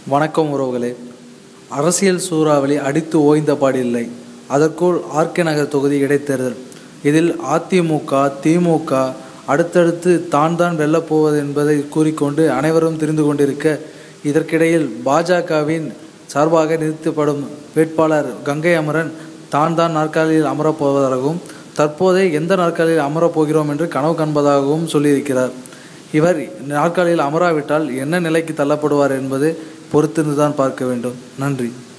வணக்கம் உறவுகளே அரசியல் சூறாவளி அடித்து ஓய்ந்த பாடில்லை அதற்குள் ஆர்கே நகர் தொகுதி இடைத்தேர்தல் இதில் அதிமுக திமுக அடுத்தடுத்து தான் தான் வெல்லப் போவது என்பதை கூறிக்கொண்டு அனைவரும் தெரிந்து கொண்டிருக்க இதற்கிடையில் பாஜகவின் சார்பாக நிறுத்தப்படும் வேட்பாளர் கங்கை அமரன் தான் தான் நாற்காலியில் அமரப் போவதாகவும் தற்போதே எந்த நாற்காலியில் அமரப் போகிறோம் என்று கனவு காண்பதாகவும் சொல்லியிருக்கிறார் இவர் நாற்காலியில் அமராவிட்டால் என்ன நிலைக்கு தள்ளப்படுவார் என்பது பொறுத்திருந்துதான் பார்க்க வேண்டும் நன்றி